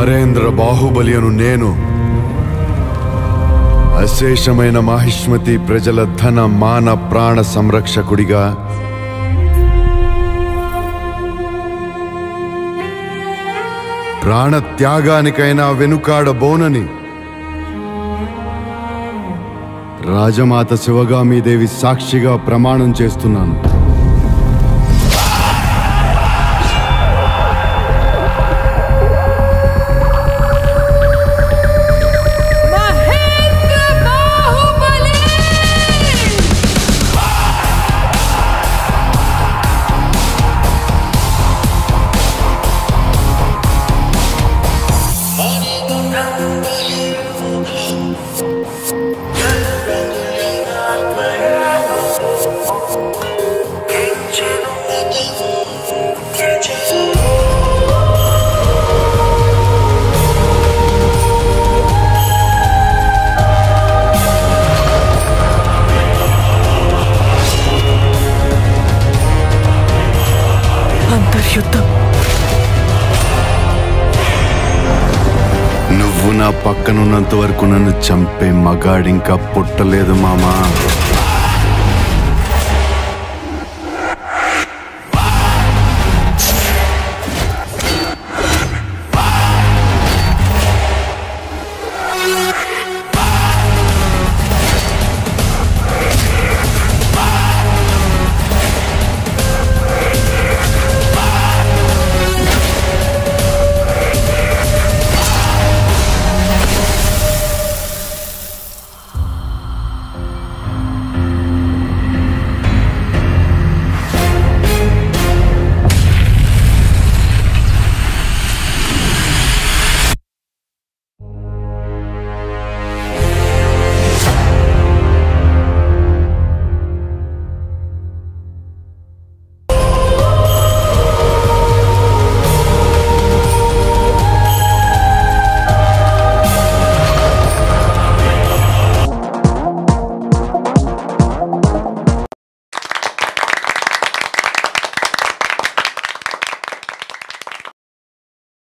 అమరేంద్ర బాహుబలి అను నేను అశేషమైన మాహిష్మతి ప్రజల ధన మాన ప్రాణ సంరక్షకుడిగా ప్రాణ త్యాగానికైనా వెనుకాడబోనని రాజమాత శివగామీదేవి సాక్షిగా ప్రమాణం చేస్తున్నాను మహేంద్ర బాహుబలి అంతర్యుద్ధం నువ్వు నా పక్కనున్నంత వరకు నన్ను చంపే మగాడింకా పుట్టలేదు మామా